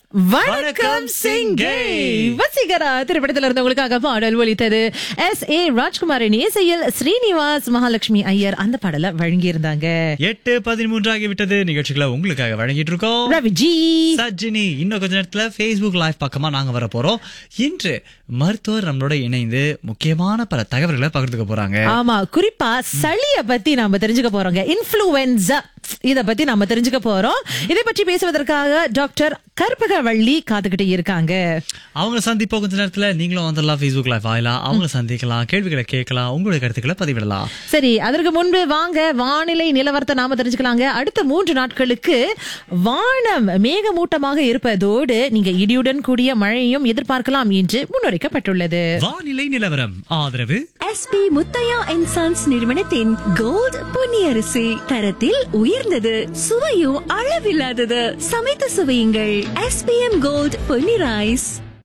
வணக்கம் சிங்கே வசீகரா திரைப்படத்தில் இருந்தவங்களுக்காக பாடல் ஒலித்தது எஸ் ஏ ராஜ்குமாரின் இசையில் ஸ்ரீனிவாஸ் மகாலட்சுமி ஐயர் அந்த பாடலை வழங்கியிருந்தாங்க எட்டு பதிமூன்று ஆகிவிட்டது நிகழ்ச்சிகளை உங்களுக்காக வழங்கிட்டு இருக்கோம் ரவி ஜி சஜினி இன்னும் கொஞ்ச நேரத்துல Facebook லைவ் பக்கமா நாங்க வர போறோம் இன்று மருத்துவர் நம்மளோட இணைந்து முக்கியமான பல தகவல்களை பகிர்ந்துக்க போறாங்க ஆமா குறிப்பா சளிய பத்தி நாம தெரிஞ்சுக்க போறோங்க இன்ஃபுளுவென்சா இத பத்தி நாம தெரிஞ்சுக்க போறோம் இதை பற்றி பேசுவதற்காக டாக்டர் கற்பகவள்ளி காத்துக்கிட்டு இருக்காங்க அவங்கள சந்திப்போம் கொஞ்ச நேரத்துல நீங்களும் வந்துடலாம் Facebook லைவ் ஆகலாம் அவங்கள சந்திக்கலாம் கேள்விகளை கேட்கலாம் உங்களுடைய கருத்துக்களை பதிவிடலாம் சரி அதற்கு முன்பு வாங்க வானிலை நிலவரத்தை நாம தெரிஞ்சுக்கலாங்க அடுத்த மூன்று நாட்களுக்கு வானம் மேகமூட்டமாக இருப்பதோடு நீங்க இடியுடன் கூடிய மழையும் எதிர்பார்க்கலாம் என்று முன்னுரைக்கப்பட்டுள்ளது வானிலை நிலவரம் ஆதரவு எஸ்பி முத்தையா அண்ட் சன்ஸ் நிறுவனத்தின் கோல்ட் பொன்னியரிசி தரத்தில் உயர்ந்தது சுவையும் அளவில்லாதது சமைத்து சுவையுங்கள் எஸ்பிஎம் கோல்ட் பொன்னி ரைஸ்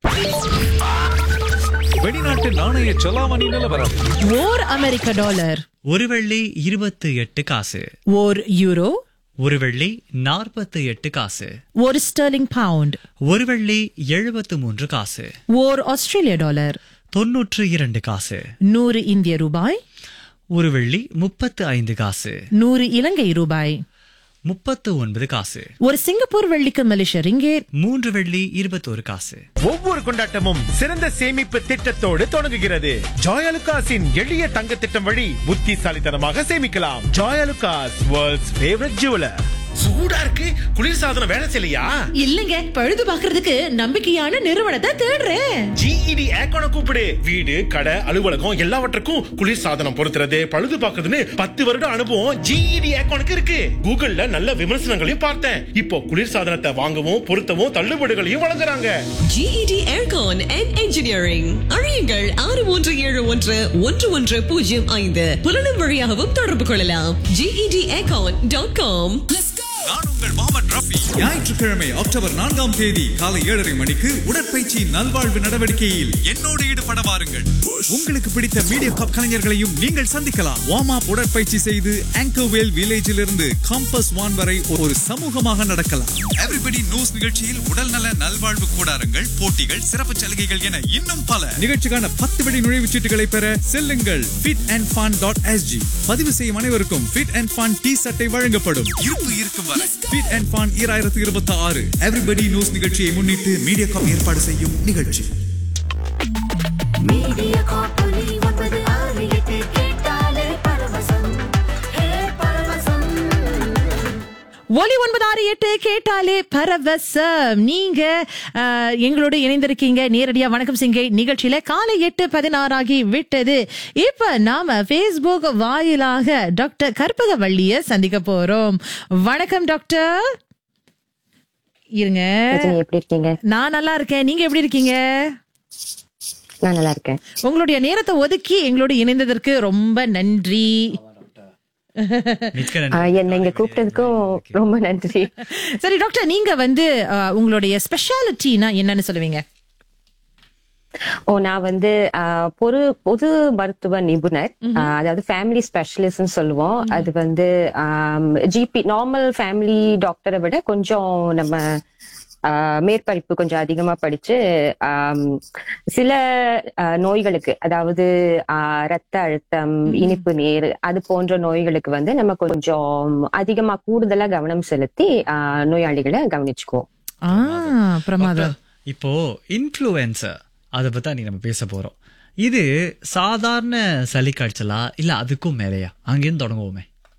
வெளிநாட்டு நாணய செலாவணி நிலவரம் ஓர் அமெரிக்க டாலர் ஒரு வெள்ளி இருபத்தி எட்டு காசு ஓர் யூரோ ஒரு வெள்ளி நாற்பத்தி எட்டு காசு ஒரு ஸ்டெர்லிங் பவுண்ட் ஒரு வெள்ளி எழுபத்து மூன்று காசு ஓர் ஆஸ்திரேலிய டாலர் தொன்னூற்று இரண்டு காசு நூறு இந்திய ரூபாய் ஒரு வெள்ளி முப்பத்து ஐந்து காசு நூறு இலங்கை ரூபாய் முப்பத்து ஒன்பது காசு ஒரு சிங்கப்பூர் வெள்ளிக்கு மலேசிய ரிங்கேட் மூன்று வெள்ளி இருபத்தோரு காசு ஒவ்வொரு கொண்டாட்டமும் சிறந்த சேமிப்பு திட்டத்தோடு தொடங்குகிறது ஜாயலுகாஸின் எளிய தங்க திட்டம் வழி புத்திசாலித்தனமாக சேமிக்கலாம் ஜாயலுகாஸ் வேர்ல்ட்ஸ் ஃபேவரட் ஜுவலர் சூடா இருக்கு குளிர்சாதனம் வேலை செய்யலையா இல்லங்க பழுது பாக்குறதுக்கு நம்பிக்கையான நிறுவனத்தை தேடுறேன் ஜிஇடி ஏக்கோன கூப்பிடு வீடு கடை அலுவலகம் எல்லாவற்றுக்கும் குளிர்சாதனம் பொருத்துறது பழுது பார்க்கறதுன்னு பத்து வருட அனுபவம் ஜிஇடி ஏக்கோனுக்கு இருக்கு கூகுள்ல நல்ல விமர்சனங்களையும் பார்த்தேன் இப்போ குளிர்சாதனத்தை வாங்கவும் பொருத்தவும் தள்ளுபடிகளையும் வழங்குறாங்க GED Aircon and Engineering அழியுங்கள் ஆறு மூன்று ஏழு ஒன்று ஒன்று ஒன்று பூஜ்ஜியம் ஐந்து புலனும் வழியாகவும் தொடர்பு கொள்ளலாம் GED Aircon டாட் காம் நான் உங்கள் முகமது ரஃபி ஞாயிற்றுக்கிழமை அக்டோபர் நான்காம் தேதி காலை ஏழரை மணிக்கு உடற்பயிற்சி நல்வாழ்வு நடவடிக்கையில் என்னோடு ஈடுபட வாருங்கள் உங்களுக்கு பிடித்த மீடியா கப் கலைஞர்களையும் நீங்கள் சந்திக்கலாம் வார்ம் அப் உடற்பயிற்சி செய்து ஆங்கர்வேல் வில்லேஜில் இருந்து காம்பஸ் வான் வரை ஒரு சமூகமாக நடக்கலாம் எவ்ரிபடி நியூஸ் நிகழ்ச்சியில் உடல்நல நல்வாழ்வு கூடாரங்கள் போட்டிகள் சிறப்பு சலுகைகள் என இன்னும் பல நிகழ்ச்சிக்கான பத்து வெடி நுழைவுச் சீட்டுகளை பெற செல்லுங்கள் fit and fun dot SG பதிவு செய்யும் அனைவருக்கும் ஃபிட் அண்ட் ஃபன் டி சட்டை வழங்கப்படும் இருப்பு இருக்கும் வரை ஃபிட் அண்ட் ஃபன் ஈராயிரத்து இருபத்தி ஆறு எவ்ரிபடி நியூஸ் நிகழ்ச்சியை முன்னிட்டு மீடியா காப் ஏற்பாடு செய்யும் நிகழ்ச்சி மீடியா காப்பொலி ஒன்பது ஆறு எட்டு கேட்டாலே பரவசம் ஹே பரவசம் ஒலி ஒன்பது ஆறு எட்டு கேட்டாலே பரவசம் நீங்க அஹ், எங்களோட இணைந்திருக்கீங்க நேரடியா வணக்கம் சிங்கை நிகழ்ச்சியில காலை எட்டு பதினாறாகி விட்டது இப்ப நாம Facebook வாயிலாக டாக்டர் கற்பகவள்ளிய சந்திக்க போறோம் வணக்கம் டாக்டர் இருங்க ரஜினி எப்படி இருக்கீங்க நான் நல்லா இருக்கேன் நீங்க எப்படி இருக்கீங்க நான் நல்லா இருக்கேன் உங்களுடைய நேரத்தை ஒதுக்கி எங்களோட இணைந்ததற்கு ரொம்ப நன்றி மிக்க ஆ, நன்றி என்னை இங்க கூப்பிட்டதுக்கும் ரொம்ப நன்றி சரி டாக்டர் நீங்க வந்து அஹ், உங்களுடைய ஸ்பெஷாலிட்டினா என்னன்னு சொல்லுவீங்க ஓ நான் வந்து ஆ, பொது பொது மருத்துவ நிபுணர் ஆ, அதாவது ஃபேமிலி ஸ்பெஷலிஸ்ட்னு சொல்லுவோம் அது வந்து ஜிபி நார்மல் ஃபேமிலி டாக்டரை விட கொஞ்சம் நம்ம ஆ, மேற்படிப்பு கொஞ்சம் அதிகமா படிச்சு ஆம், சில ஆ, நோய்களுக்கு அதாவது ஆ, ரத்த அழுத்தம் இனிப்பு நீர் அது போன்ற நோய்களுக்கு வந்து நம்ம கொஞ்சம் அதிகமா கூடுதலா கவனம் செலுத்தி ஆ, நோயாளிகளை கவனிச்சுக்குவோம் ஆ பிரமாதம் இப்போ இன்ஃப்ளூயன்சர் அதை பத்தி அன்னைக்கு நம்ம பேச போறோம் இது சாதாரண சளி காய்ச்சலா இல்ல அதுக்கும் மேலையா அங்கேருந்து தொடங்குவோமே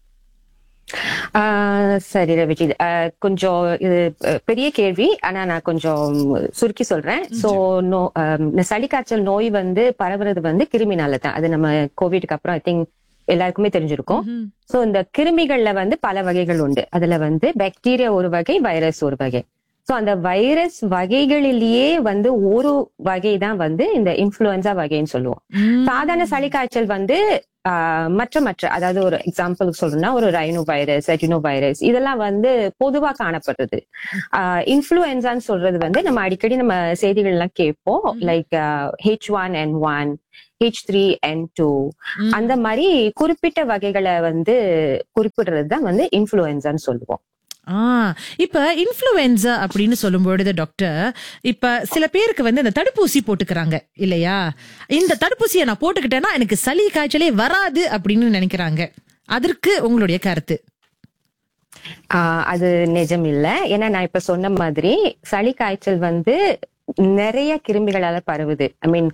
ஆஹ் சரி ரவிஜி ஆஹ் கொஞ்சம் இது அஹ், பெரிய கேள்வி ஆனா நான் கொஞ்சம் சுருக்கி சொல்றேன் சோ நோ ஆம், இந்த சளி காய்ச்சல் நோய் வந்து பரவுறது வந்து கிருமினால தான் அது நம்ம கோவிட்க்கு அப்புறம் ஐ திங்க் எல்லாருக்குமே தெரிஞ்சிருக்கும் சோ இந்த கிருமிகள்ல வந்து பல வகைகள் உண்டு அதுல வந்து பாக்டீரியா ஒரு வகை வைரஸ் ஒரு வகை சோ அந்த வைரஸ் வகைகளிலேயே வந்து ஒரு வகை தான் வந்து இந்த இன்ஃபுளுன்சா வகைன்னு சொல்லுவோம் சாதாரண சளி காய்ச்சல் வந்து ஆஹ், மற்ற மற்ற அதாவது ஒரு எக்ஸாம்பிள் சொல்லணும்னா ஒரு ரைனோ வைரஸ் அட்டினோ வைரஸ் இதெல்லாம் வந்து பொதுவா காணப்படுறது இன்ஃபுளுன்சான்னு சொல்றது வந்து நம்ம அடிக்கடி நம்ம செய்திகள் எல்லாம் கேட்போம் like H one and one H three and two அந்த மாதிரி குறிப்பிட்ட வகைகளை வந்து குறிப்பிடுறது தான் வந்து இன்ஃபுளுன்சான்னு சொல்லுவோம் ஆ இப்ப இன்ஃப்ளூயன்சா அப்படின்னு சொல்லும் பொழுது டாக்டர் இப்ப சில பேருக்கு வந்து இந்த தடுப்பூசி போட்டுக்கிறாங்க இல்லையா இந்த தடுப்பூசியை நான் போட்டுக்கிட்டேன்னா எனக்கு சளி காய்ச்சலே வராது அப்படின்னு நினைக்கிறாங்க அதற்கு உங்களுடைய கருத்து ஆஹ் அது நிஜம் இல்ல ஏன்னா நான் இப்ப சொன்ன மாதிரி சளி காய்ச்சல் வந்து நிறைய கிருமிகளால பரவுது ஐ மீன்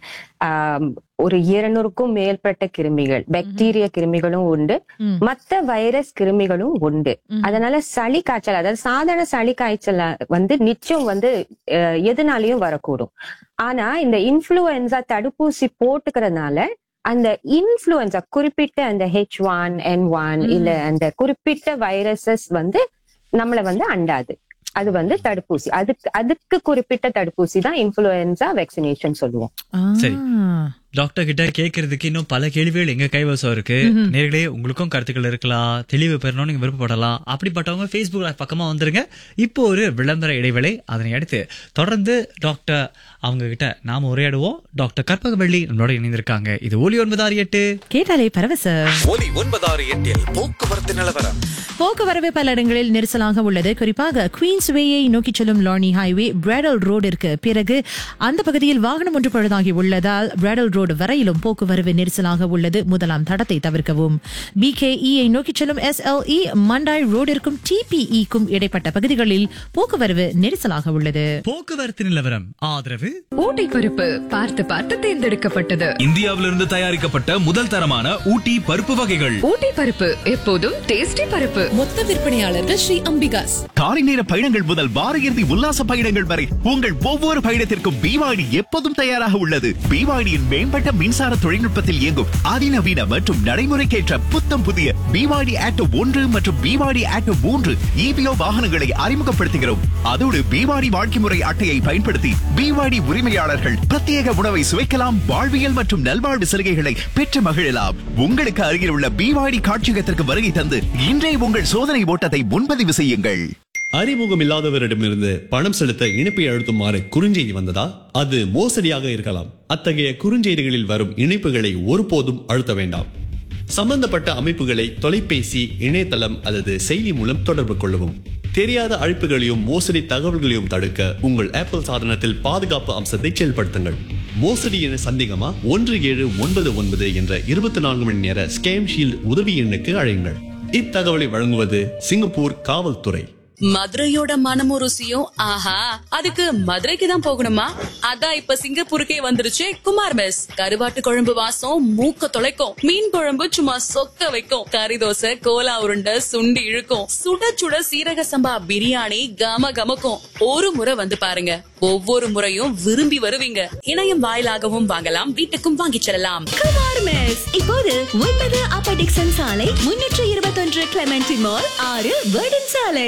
ஒரு இருநூறுக்கும் மேற்பட்ட கிருமிகள் பாக்டீரியா கிருமிகளும் உண்டு ம். மத்த வைரஸ் கிருமிகளும் உண்டு அதனால சளி காய்ச்சல் அதாவது சாதாரண சளி காய்ச்சல் வந்து நிச்சயம் வந்து அஹ், எதுனாலையும் வரக்கூடும் ஆனா இந்த இன்ஃப்ளூயன்சா தடுப்பூசி போட்டுக்கிறதுனால அந்த இன்ஃப்ளூயன்சா குறிப்பிட்ட அந்த ஹெச் ஒன் என் ஒன் இல்ல அந்த குறிப்பிட்ட வைரஸஸ் வந்து நம்மள வந்து அண்டாது அது வந்து தடுப்பூசி அதுக்கு அதுக்கு குறிப்பிட்ட தடுப்பூசி தான் இன்ஃப்ளூயன்சா வேக்சினேஷன் சொல்லுவோம் ஆ. சரி. டாக்டர் கிட்ட கேட்கறதுக்கு இன்னும் பல கேள்விகள் எங்க கைவசம் இருக்கு நேர்களே உங்களுக்கும் கருத்துக்கள் இருக்கலாம் தெளிவு பெறணும்னு நீங்க விருப்பப்படலாம் அப்படிப்பட்டவங்க Facebook live பக்கமா வந்துருங்க இப்போ ஒரு விளம்பர இடைவேளை அதனை அடுத்து தொடர்ந்து டாக்டர் அவங்க கிட்ட நாம உரையாடுவோம் டாக்டர் கற்பகவள்ளி நம்மளோட இணைந்திருக்காங்க இது ஒலி ஒன்பது ஆறு எட்டு கேட்டாலே பரவசம் ஒலி ஒன்பதாறு எட்டில் போக்குவரத்து நிலவரம் போக்குவரவு பல இடங்களில் நெரிசலாக உள்ளது குறிப்பாக குவீன்ஸ் வேயை நோக்கி செல்லும் லானி ஹைவே பிராடல் ரோடிற்கு பிறகு அந்த பகுதியில் வாகனம் ஒன்று பழுதாகி உள்ளதால் பிராடல் ரோடு வரையிலும் போக்குவரவு நெரிசலாக உள்ளது முதலாம் தடத்தை தவிர்க்கவும் பிகேஇயை நோக்கி செல்லும் எஸ்எல்இ மண்டாய் ரோடிற்கும் டிபிஇக்கும் இடைப்பட்ட பகுதிகளில் போக்குவரவு நெரிசலாக உள்ளது போக்குவரத்து நிலவரம் ஆதரவு ஊட்டி பருப்பு பார்த்து பார்த்து தேர்ந்தெடுக்கப்பட்டது இந்தியாவிலிருந்து தயாரிக்கப்பட்ட முதல் தரமான ஊட்டி பருப்பு வகைகள் ஊட்டி பருப்பு எப்போதும் டேஸ்டி பருப்பு மொத்த விற்பனையாளர்கள் ஸ்ரீ அம்பிகாஸ் காலை நேர பயணங்கள் முதல் வார இறுதி உல்லாச பயணங்கள் வரை உங்கள் ஒவ்வொரு பயணத்திற்கும் பிவாடி எப்போதும் தயாராக உள்ளது பிவாடியின் மேம்பட்ட மின்சார தொழில்நுட்பத்தில் இயங்கும் அதிநவீன மற்றும் நடைமுறைக்கேற்ற புத்தம் புதிய பிவாடி ஆட்டோ ஒன்று மற்றும் பிவாடி ஆட்டோ மூன்று இபிஓ வாகனங்களை அறிமுகப்படுத்துகிறோம் அதோடு பிவாடி வாழ்க்கை முறை அட்டையை பயன்படுத்தி பிவாடி உரிமையாளர்கள் பிரத்யேக உணவை சுவைக்கலாம் வாழ்வியல் மற்றும் நல்வாழ்வு சலுகைகளை பெற்று மகிழலாம் உங்களுக்கு அருகில் உள்ள பிவாடி காட்சியகத்திற்கு வருகை தந்து இன்றைய உங்கள் சோதனை ஓட்டத்தை முன்பதிவு செய்யுங்கள் அறிமுகம் இல்லாதவரிடமிருந்து பணம் செலுத்த இணைப்பை அழுத்துமாறு குறுஞ்செய்தி வந்ததா அது மோசடியாக இருக்கலாம் அத்தகைய குறுஞ்செய்திகளில் வரும் இணைப்புகளை ஒருபோதும் அழுத்த வேண்டாம் சம்பந்தப்பட்ட அமைப்புகளை தொலைபேசி இணையதளம் அல்லது செயலி மூலம் தொடர்பு கொள்ளவும் தெரியாத அழைப்புகளையும் மோசடி தகவல்களையும் தடுக்க உங்கள் ஆப்பிள் சாதனத்தில் பாதுகாப்பு அம்சத்தை செயல்படுத்துங்கள் மோசடி என சந்தேகமா ஒன்று ஏழு ஒன்பது ஒன்பது என்ற இருபத்தி நான்கு மணி நேர ஸ்கேம் ஷீல்ட் உதவி எண்ணுக்கு அழையுங்கள் இத்தகவலை வழங்குவது சிங்கப்பூர் காவல்துறை மதுரையோட மனமும் ருசியும் ஆஹா அதுக்கு மதுரைக்கு தான் போகணுமா அதான் இப்ப சிங்கப்பூருக்கே வந்துருச்சு குமார் மெஸ் கருவாட்டு குழம்பு வாசம் மூக்க தொலைக்கும் மீன் குழம்பு சும்மா சொக்க வைக்கும் கறி தோசை கோலா உருண்டை சுண்டி இழுக்கும் சுட சுட சீரக சம்பா பிரியாணி கம கமக்கும் ஒரு முறை வந்து பாருங்க ஒவ்வொரு முறையும் விரும்பி வருவீங்க இணையம் வாயிலாகவும் வாங்கலாம் வீட்டுக்கும் வாங்கிச் செல்லலாம் குமார் மெஸ் இப்போது ஒன்பது அப்ப டிக்சன் சாலை முன்னூற்று இருபத்தொன்று கிளமெண்டி மால் ஆறு வேர்டன் சாலை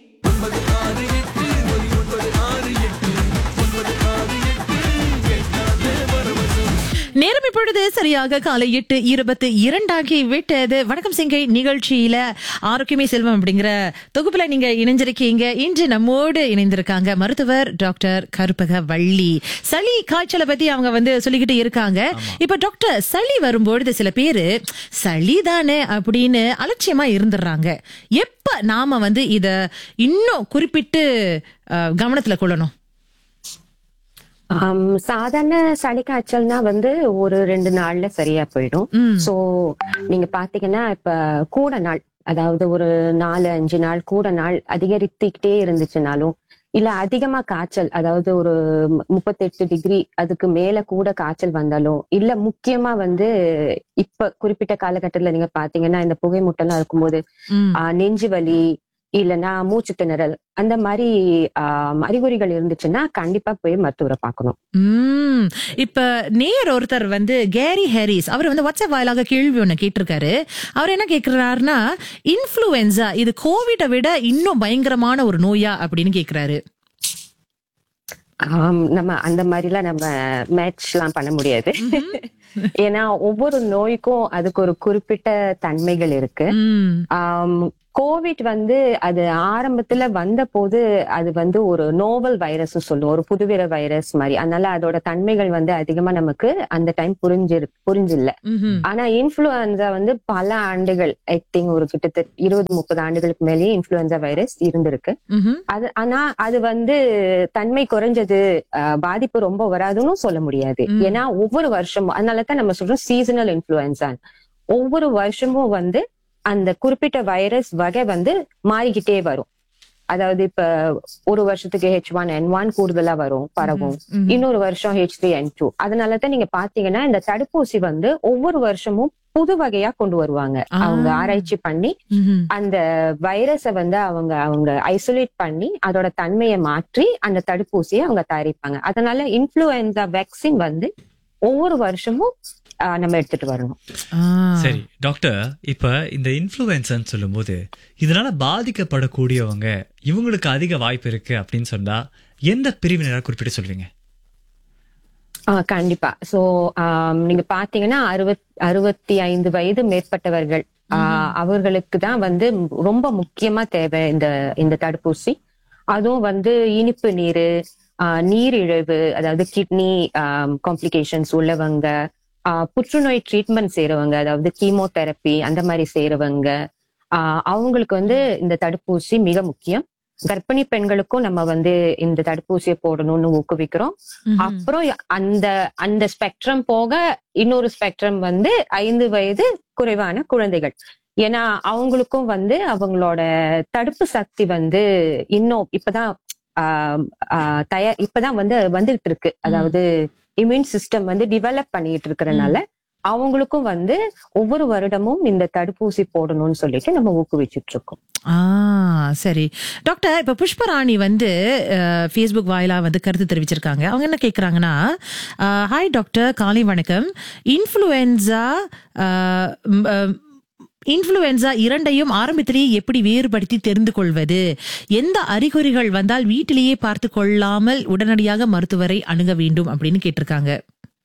நேரம் இப்பொழுது சரியாக காலை எட்டு இருபத்து இரண்டாகி விட்டது வணக்கம் சிங்கை நிகழ்ச்சியில ஆரோக்கியமே செல்வம் அப்படிங்கிற தொகுப்புல நீங்க இணைஞ்சிருக்கீங்க இன்று நம்மோடு இணைந்திருக்காங்க மருத்துவர் டாக்டர் கருப்பக வள்ளி சளி காய்ச்சலை பத்தி அவங்க வந்து சொல்லிக்கிட்டு இருக்காங்க இப்ப டாக்டர் சளி வரும்பொழுது சில பேரு சளி தானே அப்படின்னு அலட்சியமா இருந்துடுறாங்க எப்ப நாம வந்து இத இன்னும் குறிப்பிட்டு அஹ், கவனத்துல கொள்ளணும் ஆம், சாதாரண சளி காய்ச்சல்னா வந்து ஒரு ரெண்டு நாள்ல சரியா போயிடும் சோ நீங்க பாத்தீங்கன்னா இப்ப கூட நாள் அதாவது ஒரு நாலு அஞ்சு நாள் கூட நாள் அதிகரித்துக்கிட்டே இருந்துச்சுனாலும் இல்ல அதிகமா காய்ச்சல் அதாவது ஒரு முப்பத்தெட்டு டிகிரி அதுக்கு மேல கூட காய்ச்சல் வந்தாலும் இல்ல முக்கியமா வந்து இப்ப குறிப்பிட்ட காலகட்டத்துல நீங்க பாத்தீங்கன்னா இந்த புகை மூட்டெல்லாம் இருக்கும்போது ம். ஆஹ், நெஞ்சு வலி இல்லைன்னா மூச்சு திணறல் அந்த மாதிரி ஆஹ், அறிகுறிகள் இருந்துச்சுன்னா கண்டிப்பா போய் மருத்துவரை பார்க்கணும் உம் இப்ப நேர் ஒருத்தர் வந்து கேரி ஹாரிஸ் அவர் வந்து வாட்ஸ்அப் வாயிலாக கேள்வி ஒண்ணு கேட்டிருக்காரு அவர் என்ன கேக்குறாருன்னா இன்ஃப்ளூயன்சா இது கோவிட விட இன்னும் பயங்கரமான ஒரு நோயா அப்படின்னு கேக்குறாரு ஆம், நம்ம அந்த மாதிரிலாம் நம்ம மேட்ச் எல்லாம் பண்ண முடியாது ஏன்னா ஒவ்வொரு நோய்க்கும் அதுக்கு ஒரு குறிப்பிட்ட தன்மைகள் இருக்கு உம் ஆம், கோவிட் வந்து அது ஆரம்பத்துல வந்த போது அது வந்து ஒரு நோவல் வைரஸ் சொல்லுவோம் ஒரு புதுவிர வைரஸ் மாதிரி அதனால அதோட தன்மைகள் வந்து அதிகமா நமக்கு அந்த டைம் புரிஞ்சு புரிஞ்சில்ல ம்ஹும். ஆனா இன்ஃபுளுன்சா வந்து பல ஆண்டுகள் ஐ திங்க் ஒரு கிட்டத்தட்ட இருபது முப்பது ஆண்டுகளுக்கு மேலேயே இன்ஃபுளுன்சா வைரஸ் இருந்திருக்கு ம்ஹும். அது ஆனா அது வந்து தன்மை குறைஞ்சது அஹ், பாதிப்பு ரொம்ப வராதுன்னு சொல்ல முடியாது ம். ஏன்னா ஒவ்வொரு வருஷமும் அதனாலதான் நம்ம சொல்றோம் சீசனல் இன்ஃபுளுன்சா ஒவ்வொரு வருஷமும் வந்து அந்த குறிப்பிட்ட வைரஸ் வகை வந்து மாறிக்கிட்டே வரும் அதாவது இப்ப ஒரு வருஷத்துக்கு ஹெச் ஒன் என் ஒன் கூடுதலா வரும் பரவும் ம்ஹும். இன்னொரு வருஷம் ஹெச் த்ரீ என் டூ அதனாலதான் நீங்க பாத்தீங்கன்னா இந்த தடுப்பூசி வந்து ஒவ்வொரு வருஷமும் புது வகையா கொண்டு வருவாங்க ஆ. அவங்க ஆராய்ச்சி பண்ணி ம்ஹும். அந்த வைரஸை வந்து அவங்க அவங்க ஐசோலேட் பண்ணி அதோட தன்மையை மாற்றி அந்த தடுப்பூசியை அவங்க தயாரிப்பாங்க அதனால இன்ஃபுளுன்சா வேக்சின் வந்து ஒவ்வொரு வருஷமும் ஆஹ், நம்ம எடுத்துட்டு வரணும் ஆ. சரி டாக்டர் இப்ப இந்த இன்ஃப்ளூயன்சன்னு சொல்லும்போது இதனால பாதிக்கப்படக்கூடியவங்க இவங்களுக்கு அதிக வாய்ப்பு இருக்கு அப்படின்னு சொன்னா எந்த பிரிவினரா குறிப்பிட்டு சொல்வீங்க ஆஹ் கண்டிப்பா சோ நீங்க பாத்தீங்கன்னா அறுபத் அறுபத்தி ஐந்து வயது மேற்பட்டவர்கள் ஆஹ் அவர்களுக்கு தான் வந்து ரொம்ப முக்கியமா தேவை இந்த இந்த தடுப்பூசி அதுவும் வந்து இனிப்பு நீரு ஆஹ் நீரிழிவு அதாவது கிட்னி காம்ப்ளிகேஷன்ஸ் உள்ளவங்க ஆஹ் புற்றுநோய் ட்ரீட்மெண்ட் செய்யறவங்க அதாவது கீமோதெரப்பி அந்த மாதிரி செய்யறவங்க ஆஹ் அவங்களுக்கு வந்து இந்த தடுப்பூசி மிக முக்கியம் கர்ப்பிணி பெண்களுக்கும் நம்ம வந்து இந்த தடுப்பூசியை போடணும்னு ஊக்குவிக்கிறோம் ம்ஹும். அப்புறம் அந்த அந்த ஸ்பெக்ட்ரம் போக இன்னொரு ஸ்பெக்ட்ரம் வந்து ஐந்து வயது குறைவான குழந்தைகள் ஏன்னா அவங்களுக்கும் வந்து அவங்களோட தடுப்பு சக்தி வந்து இன்னும் இப்பதான் ஆஹ் ஆஹ் தயார் இப்பதான் வந்து வந்துகிட்டு இருக்கு அதாவது இம்யூன் சிஸ்டம் வந்து டெவலப் பண்ணிட்டு இருக்கறனால அவங்களுக்கும் வந்து ஒவ்வொரு வருடமும் இந்த தடுப்பூசி போடணும்னு சொல்லிட்டு நம்ம ஊக்குவிச்சுட்டு இருக்கோம் ஆ சரி டாக்டர் இப்ப புஷ்பராணி வந்து ஃபேஸ்புக் வாயிலா வந்து கருத்து தெரிவிச்சிருக்காங்க அவங்க என்ன கேக்குறாங்கன்னா ஹாய் டாக்டர் காலை வணக்கம் இன்ஃப்ளூயன்சா இன்ஃப்ளூயன்சா இரண்டையும் ஆரம்பத்திலேயே எப்படி வேறுபடுத்தி தெரிந்து கொள்வது எந்த அறிகுறிகள் வந்தால் வீட்டிலேயே பார்த்து கொள்ளாமல் உடனடியாக மருத்துவரை அணுக வேண்டும் அப்படின்னு கேட்டிருக்காங்க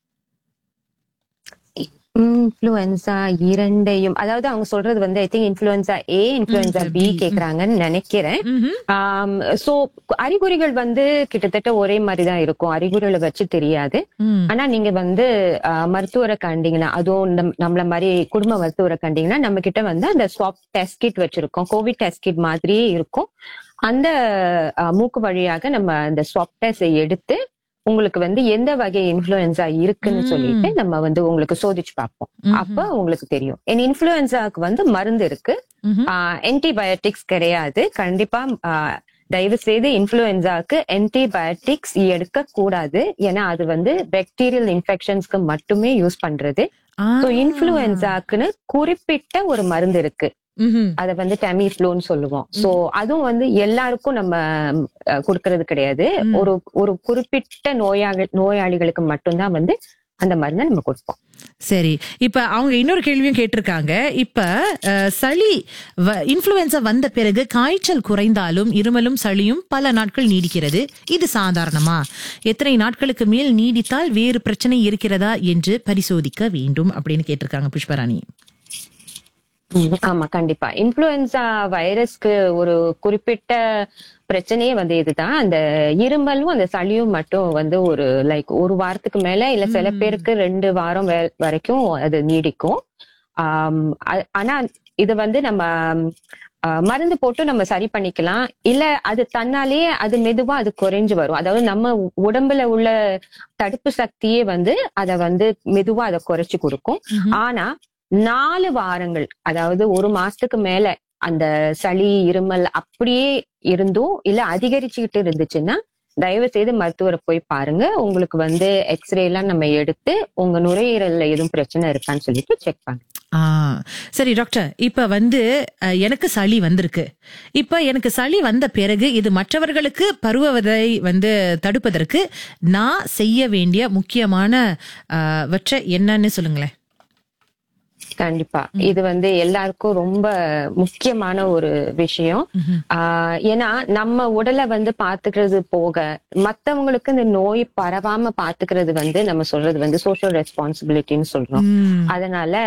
இன்ஃபுளுன்சா இரண்டையும் அதாவது அவங்க சொல்றது வந்து I think influenza A influenza B கேக்குறாங்கன்னு நினைக்கிறேன் சோ அறிகுறிகள் வந்து கிட்டத்தட்ட ஒரே மாதிரி தான் இருக்கும் அறிகுறிகளை வச்சு தெரியாது ஆனா நீங்க வந்து ஆஹ், மருத்துவரை கண்டீங்கன்னா அதுவும் நம்- நம்மள மாதிரி குடும்ப மருத்துவரை கண்டீங்கன்னா நம்ம கிட்ட வந்து அந்த ஸ்வாப் டெஸ்ட் கிட் வச்சிருக்கோம் கோவிட் டெஸ்ட் கிட் மாதிரியே இருக்கும் அந்த ஆஹ், மூக்கு வழியாக நம்ம அந்த ஸ்வாப் டெஸ்ட் எடுத்து உங்களுக்கு வந்து எந்த வகை இன்ஃபுளுன்சா இருக்குன்னு ம். சொல்லிட்டு நம்ம வந்து உங்களுக்கு சோதிச்சு பார்ப்போம் ம்ஹும். அப்ப உங்களுக்கு தெரியும் என் இன்ஃபுளுன்சாக்கு வந்து மருந்து இருக்கு ம்ஹும். ஆன்டிபயோட்டிக்ஸ் கிடையாது கண்டிப்பா ஆஹ், தயவு செய்து இன்ஃபுளுன்சாக்கு ஆன்டிபயோட்டிக்ஸ் எடுக்க கூடாது ஏன்னா அது வந்து பாக்டீரியல் இன்ஃபெக்ஷன்ஸ்க்கு மட்டுமே யூஸ் பண்றது ஆ. ஸோ இன்ஃபுளுன்சாக்குன்னு குறிப்பிட்ட ஒரு மருந்து இருக்கு ம்ஹும். அத வந்து டெமிஃப்ளூன்னு சொல்லுவோம் சோ அதுவும் வந்து எல்லாருக்கும் நம்ம அஹ், கொடுக்கறது கிடையாது ம். ஒரு ஒரு குறிப்பிட்ட நோயாளி நோயாளிகளுக்கு மட்டும்தான் வந்து அந்த மருந்தை நம்ம கொடுப்போம் சரி இப்ப அவங்க இன்னொரு கேள்வியும் கேட்டிருக்காங்க இப்ப அஹ், சளி இன்ஃபுளுன்சா வந்த பிறகு காய்ச்சல் குறைந்தாலும் இருமலும் சளியும் பல நாட்கள் நீடிக்கிறது இது சாதாரணமா எத்தனை நாட்களுக்கு மேல் நீடித்தால் வேறு பிரச்சனை இருக்கிறதா என்று பரிசோதிக்க வேண்டும் அப்படின்னு கேட்டிருக்காங்க புஷ்பராணி ஆமா கண்டிப்பா இன்ஃபுளுன்சா வைரஸ்க்கு ஒரு குறிப்பிட்ட பிரச்சனையே வந்து இதுதான் அந்த இருமலும் அந்த சளியும் மட்டும் வந்து ஒரு லைக் ஒரு வாரத்துக்கு மேல இல்ல சில பேருக்கு ரெண்டு வாரம் வே- வரைக்கும் அது நீடிக்கும் ஆம், அ- ஆனா இது வந்து நம்ம ஆ, மருந்து போட்டு நம்ம சரி பண்ணிக்கலாம் இல்ல அது தன்னாலேயே அது மெதுவா அது குறைஞ்சு வரும் அதாவது நம்ம உ- உடம்புல உள்ள தடுப்பு சக்தியே வந்து அதை வந்து மெதுவா அதை குறைச்சு கொடுக்கும் ஆனா நாலு வாரங்கள் அதாவது ஒரு மாசத்துக்கு மேல அந்த சளி இருமல் அப்படியே இருந்தும் இல்ல அதிகரிச்சுக்கிட்டு இருந்துச்சுன்னா தயவு செய்து மருத்துவரை போய் பாருங்க உங்களுக்கு வந்து எக்ஸ்ரே எல்லாம் நம்ம எடுத்து உங்க நுரையீரல்ல எதுவும் பிரச்சனை இருக்கான்னு சொல்லிட்டு செக் பண்ணுங்க ஆ சரி டாக்டர் இப்ப வந்து அஹ், எனக்கு சளி வந்திருக்கு இப்ப எனக்கு சளி வந்த பிறகு இது மற்றவர்களுக்கு பருவவதை வந்து தடுப்பதற்கு நான் செய்ய வேண்டிய முக்கியமான அஹ், வற்றை என்னன்னு சொல்லுங்களேன் கண்டிப்பா இது வந்து எல்லாருக்கும் ரொம்ப முக்கியமான ஒரு விஷயம் ஆஹ் ஏன்னா நம்ம உடலை வந்து பாத்துக்கிறது போக மத்தவங்களுக்கு இந்த நோய் பரவாம பாத்துக்கிறது வந்து நம்ம சொல்றது வந்து சோஷியல் ரெஸ்பான்சிபிலிட்டின்னு சொல்றோம் ம். அதனால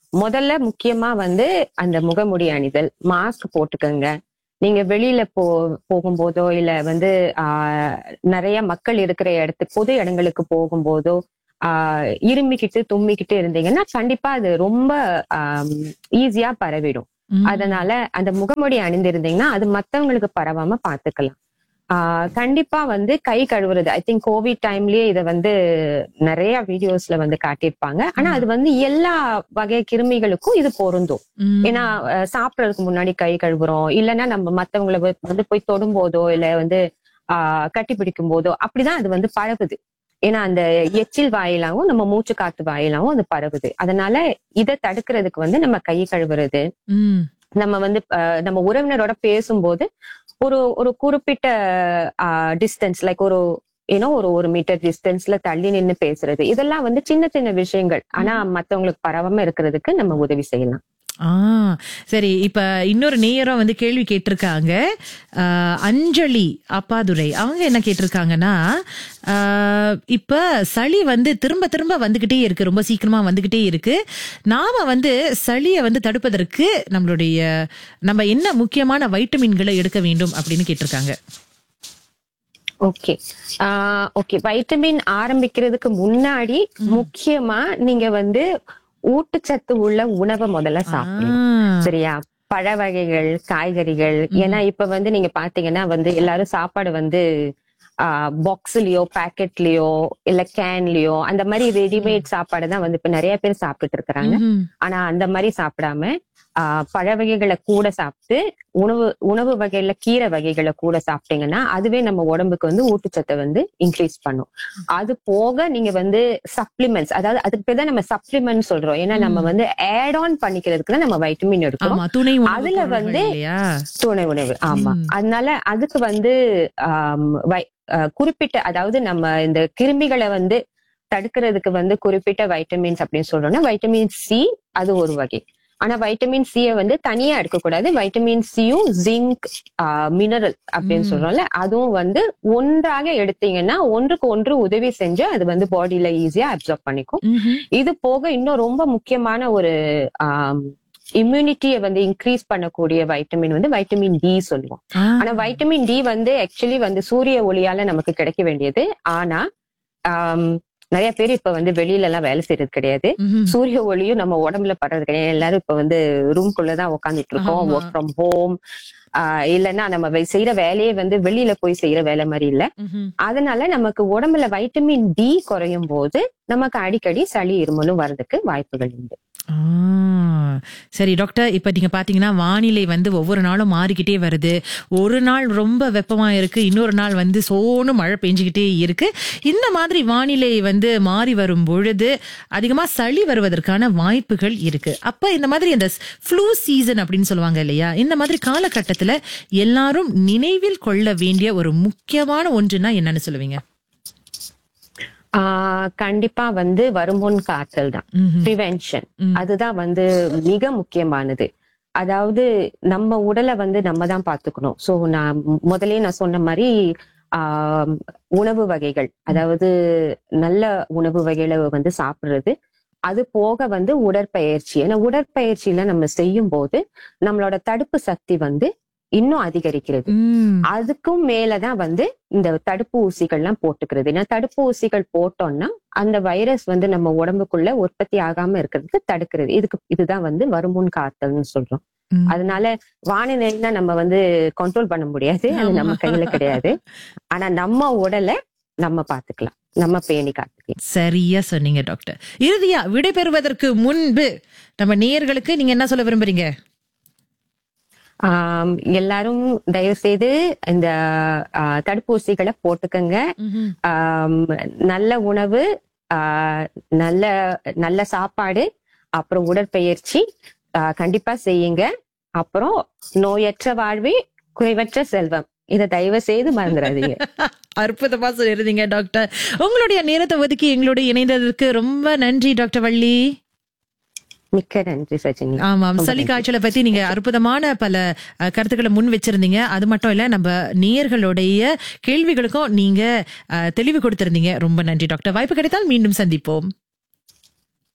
முதல்ல முக்கியமா வந்து அந்த முகமுடி அணிதல் மாஸ்க் போட்டுக்கோங்க நீங்க வெளியில போ போகும்போதோ இல்ல வந்து ஆஹ் நிறைய மக்கள் இருக்கிற இடத்துக்கு பொது இடங்களுக்கு போகும்போதோ ஆஹ் இருமிக்கிட்டு தும்மிக்கிட்டு இருந்தீங்கன்னா கண்டிப்பா அது ரொம்ப ஈஸியா பரவிடும் அதனால அந்த முகமுடி அணிந்திருந்தீங்கன்னா அது மத்தவங்களுக்கு பரவாம பாத்துக்கலாம் ஆஹ் கண்டிப்பா வந்து கை கழுவுறது ஐ திங்க் கோவிட் டைம்லயே இத வந்து நிறைய வீடியோஸ்ல வந்து காட்டியிருப்பாங்க ஆனா அது வந்து எல்லா வகை கிருமிகளுக்கும் இது பொருந்தும் ஏன்னா அஹ், சாப்பிடறதுக்கு முன்னாடி கை கழுவுறோம் இல்லைன்னா நம்ம மத்தவங்களை வ- வந்து போய் தொடும்போதோ இல்ல வந்து ஆஹ் கட்டி பிடிக்கும் போதோ அப்படிதான் அது வந்து பரவுது ஏன்னா அந்த எச்சில் வாயிலாவும் நம்ம மூச்சு காத்து வாயிலாவும் அது பரவுது அதனால இதை தடுக்கிறதுக்கு வந்து நம்ம கை கழுவுறது ம் நம்ம வந்து அஹ், நம்ம உறவினரோட பேசும்போது ஒரு ஒரு குறிப்பிட்ட டிஸ்டன்ஸ் லைக் ஒரு ஏன்னோ ஒரு ஒரு மீட்டர் டிஸ்டன்ஸ்ல தள்ளி நின்னு பேசுறது இதெல்லாம் வந்து சின்ன சின்ன விஷயங்கள் ஆனா மத்தவங்களுக்கு பரவாம இருக்கிறதுக்கு நம்ம உதவி செய்யலாம் ஆ சரி இப்ப இன்னொரு நேயரும் வந்து கேள்வி கேட்டிருக்காங்க ஆஹ், அஞ்சலி அப்பாதுரை அவங்க என்ன கேட்டிருக்காங்கன்னா ஆஹ், இப்ப சளி வந்து திரும்ப திரும்ப வந்துகிட்டே இருக்கு ரொம்ப சீக்கிரமா வந்துகிட்டே இருக்கு நாம வந்து சளியை வந்து தடுப்பதற்கு நம்மளுடைய நம்ம என்ன முக்கியமான வைட்டமின்களை எடுக்க வேண்டும் அப்படின்னு கேட்டிருக்காங்க ஓகே ஓகே வைட்டமின் ஆரம்பிக்கிறதுக்கு முன்னாடி முக்கியமா நீங்க வந்து ஊட்டச்சத்து உள்ள உணவை முதல்ல சாப்பிடணும் சரியா பழ வகைகள் காய்கறிகள் ஏன்னா இப்ப வந்து நீங்க பாத்தீங்கன்னா வந்து எல்லாரும் சாப்பாடு வந்து பாக்ஸ்லயோ பேக்கெட்லயோ இல்ல கேன்லயோ அந்த மாதிரி ரெடிமேட் சாப்பாடு தான் வந்து இப்ப நிறைய பேர் சாப்பிட்டுட்டு இருக்கிறாங்க ஆனா அந்த மாதிரி சாப்பிடாம ஆஹ் பழ வகைகளை கூட சாப்பிட்டு உணவு உணவு வகையில கீரை வகைகளை கூட சாப்பிட்டீங்கன்னா அதுவே நம்ம உடம்புக்கு வந்து ஊட்டச்சத்தை வந்து இன்க்ரீஸ் பண்ணும் அது போக நீங்க வந்து சப்ளிமெண்ட்ஸ் அதாவது அதுக்கு பேர் தான் நம்ம சப்ளிமெண்ட் சொல்றோம் ஏன்னா நம்ம வந்து ஆட் ஆன் பண்ணிக்கிறதுக்கு தான் நம்ம வைட்டமின் ஆமா எடுக்கிறோம் துணை உணவுப் அதுல பொருள்கள் வந்து இல்லையா துணை உணவு ஆமா அதனால அதுக்கு வந்து ஆம், வை- அஹ், குறிப்பிட்ட அதாவது நம்ம இந்த கிருமிகளை வந்து தடுக்கிறதுக்கு வந்து குறிப்பிட்ட வைட்டமின்ஸ் அப்படின்னு சொல்றோம்னா வைட்டமின் சி அது ஒரு வகை ஆனா வைட்டமின் சியை வந்து தனியா எடுக்கக்கூடாது வைட்டமின் சியும் ஜிங்க் மினரல் அப்படின்னு ம். சொல்றோம்ல அதுவும் வந்து ஒன்றாக எடுத்தீங்கன்னா ஒன்றுக்கு ஒன்று உதவி செஞ்சு அது வந்து பாடியில ஈஸியா அப்சர்வ் பண்ணிக்கும் இது போக இன்னும் ரொம்ப முக்கியமான ஒரு இம்யூனிட்டியை வந்து இன்க்ரீஸ் பண்ணக்கூடிய வைட்டமின் வந்து வைட்டமின் டி சொல்லுவோம் ஆனா வைட்டமின் டி வந்து ஆக்சுவலி வந்து சூரிய ஒளியால நமக்கு கிடைக்க வேண்டியது ஆனா ஆம், நிறைய பேர் இப்ப வந்து வெளியில எல்லாம் வேலை செய்யறது கிடையாது சூரிய ஒளியும் நம்ம உடம்புல படுறது கிடையாது எல்லாரும் இப்ப வந்து ரூம்குள்ளதான் உட்காந்துட்டு இருக்கோம் ஆமா. ஒர்க் ஃப்ரம் ஹோம் இல்லைன்னா நம்ம வே- செய்யற வேலையே வந்து வெளியில போய் செய்யற வேலை மாதிரி இல்ல அதனால நமக்கு உடம்புல வைட்டமின் டி குறையும் போது நமக்கு அடிக்கடி சளி இருமலும் வர்றதுக்கு வாய்ப்புகள் உண்டு ஆ, சரி டாக்டர் இப்ப நீங்க பாத்தீங்கன்னா வானிலை வந்து ஒவ்வொரு நாளும் மாறிக்கிட்டே வருது ஒரு நாள் ரொம்ப வெப்பமா இருக்கு இன்னொரு நாள் வந்து சோனு மழை பெஞ்சுக்கிட்டே இருக்கு இந்த மாதிரி வானிலை வந்து மாறி வரும் பொழுது அதிகமா சளி வருவதற்கான வாய்ப்புகள் இருக்கு அப்ப இந்த மாதிரி இந்த ஃப்ளூ சீசன் அப்படின்னு சொல்லுவாங்க இல்லையா இந்த மாதிரி காலகட்டத்துல எல்லாரும் நினைவில் கொள்ள வேண்டிய ஒரு முக்கியமான ஒன்றுனா என்னன்னு சொல்லுவீங்க ஆஹ் கண்டிப்பா வந்து வருமுன் காத்தல் தான் ப்ரிவென்ஷன் அதுதான் வந்து மிக முக்கியமானது அதாவது நம்ம உடலை வந்து நம்ம தான் பாத்துக்கணும் சோ நான் மு- முதல்லயே நான் சொன்ன மாதிரி ஆஹ் உணவு வகைகள் அதாவது நல்ல உணவு வகைகளை வந்து சாப்பிடுறது அது போக வந்து உடற்பயிற்சி ஏன்னா உடற்பயிற்சியில நம்ம செய்யும் போது நம்மளோட தடுப்பு சக்தி வந்து இன்னும் அதிகரிக்கிறது அதுக்கும் மேலதான் வந்து இந்த தடுப்பு ஊசிகள்லாம் போட்டுக்கிறது ஏன்னா தடுப்பு ஊசிகள் போட்டோம்னா அந்த வைரஸ் வந்து நம்ம உடம்புக்குள்ள உற்பத்தி ஆகாம இருக்கிறதுக்கு தடுக்கிறது இதுக்கு இதுதான் வந்து வருமுன் காத்தல்னு சொல்றோம் அதனால வானிலைன்னா நம்ம வந்து கண்ட்ரோல் பண்ண முடியாது அது நம்ம கையில கிடையாது ஆனா நம்ம உடலை நம்ம பாத்துக்கலாம் நம்ம பேணி காத்துக்கலாம் சரியா சொன்னீங்க டாக்டர் இறுதியா விடைபெறுவதற்கு முன்பு நம்ம நேயர்களுக்கு நீங்க என்ன சொல்ல விரும்புறீங்க ஆம், எல்லாரும் தயவு செய்து இந்த ஆ, தடுப்பூசிகளை போட்டுக்கங்க ஆம், நல்ல உணவு ஆ, நல்ல நல்ல சாப்பாடு அப்புறம் உடற்பயிற்சி ஆ, கண்டிப்பா செய்யுங்க அப்புறம் நோயற்ற வாழ்வே குறைவற்ற செல்வம் இதை தயவு செய்து மறந்துடாதீங்க அற்புதமா சொல்லிருந்தீங்க டாக்டர் உங்களுடைய நேரத்தை ஒதுக்கி எங்களோட இணைந்ததற்கு ரொம்ப நன்றி டாக்டர் வள்ளி மிக்க நன்றி சஜினி ஆமாம் ரொம்ப சளி நன்றி. காய்ச்சலை பத்தி நீங்க அற்புதமான பல அஹ், கருத்துக்களை முன் வச்சிருந்தீங்க அது மட்டும் இல்ல நம்ம நேயர்களுடைய கேள்விகளுக்கும் நீங்க அஹ், தெளிவு கொடுத்திருந்தீங்க ரொம்ப நன்றி டாக்டர் வாய்ப்பு கிடைத்தால் மீண்டும் சந்திப்போம்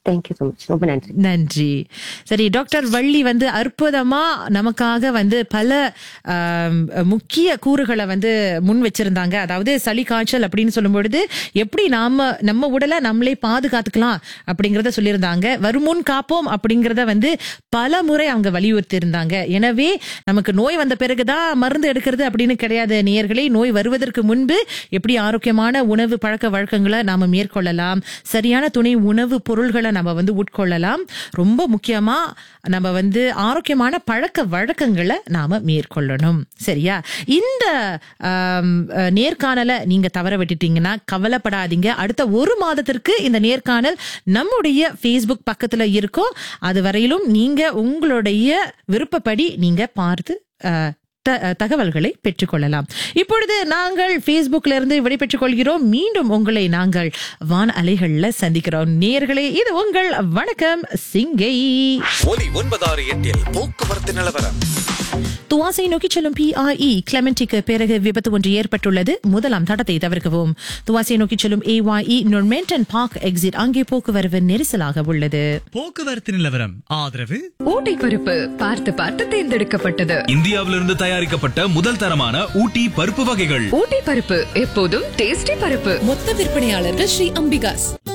தேங்க்யூ ஸோ மச் ரொம்ப நன்றி நன்றி சரி டாக்டர் வள்ளி வந்து அற்புதமா நமக்காக வந்து பல ஆம், முக்கிய கூறுகளை வந்து முன் வச்சிருந்தாங்க அதாவது சளி காய்ச்சல் அப்படின்னு சொல்லும் பொழுது எப்படி நாம நம்ம உடலை நம்மளே பாதுகாத்துக்கலாம் அப்படிங்கறத சொல்லியிருந்தாங்க வருமுன் காப்போம் அப்படிங்கறத வந்து பல முறை அவங்க வலியுறுத்தி இருந்தாங்க எனவே நமக்கு நோய் வந்த பிறகுதான் மருந்து எடுக்கிறது அப்படின்னு கிடையாது நேயர்களே நோய் வருவதற்கு முன்பு எப்படி ஆரோக்கியமான உணவு பழக்க வழக்கங்களை நாம மேற்கொள்ளலாம் சரியான துணை உணவு பொருள்களை நம்ம வந்து உட்கொள்ளலாம் ரொம்ப முக்கியமா நம்ம வந்து ஆரோக்கியமான பழக்க வழக்கங்களை நாம மேற்கொள்ளணும் சரியா இந்த ஆம், அஹ், நேர்காணலை நீங்க தவற விட்டுட்டீங்கன்னா கவலைப்படாதீங்க அடுத்த ஒரு மாதத்திற்கு இந்த நேர்காணல் நம்முடைய Facebook பக்கத்துல இருக்கும் அது வரையிலும் நீங்க உங்களுடைய விருப்பப்படி நீங்க பார்த்து அஹ், த- அஹ், தகவல்களை பெற்றுக்கொள்ளலாம் இப்பொழுது நாங்கள் Facebookல இருந்து விடைபெற்றுக் கொள்கிறோம் மீண்டும் உங்களை நாங்கள் வான் அலைகள்ல சந்திக்கிறோம் நேயர்களே இது உங்கள் வணக்கம் சிங்கை ஒலி ஒன்பதாறு எட்டில் போக்குவரத்து நிலவரம் துவாசை நோக்கி செல்லும் பிஆர்இ கிளமெண்டிக்கு பிறகு விபத்து ஒன்று ஏற்பட்டுள்ளது முதலாம் தடத்தை தவிர்க்கவும் துவாசை நோக்கி செல்லும் ஏஒய்இ நொர்மென்டன் பார்க் எக்ஸிட் அங்கே போக்குவரவு நெரிசலாக உள்ளது போக்குவரத்து நிலவரம் ஆதரவு ஊட்டி பருப்பு பார்த்து பார்த்து தேர்ந்தெடுக்கப்பட்டது இந்தியாவிலிருந்து தயாரிக்கப்பட்ட முதல் தரமான ஊட்டி பருப்பு வகைகள் ஊட்டி பருப்பு எப்போதும் டேஸ்டி பருப்பு மொத்த விற்பனையாளர்கள் ஸ்ரீ அம்பிகாஸ்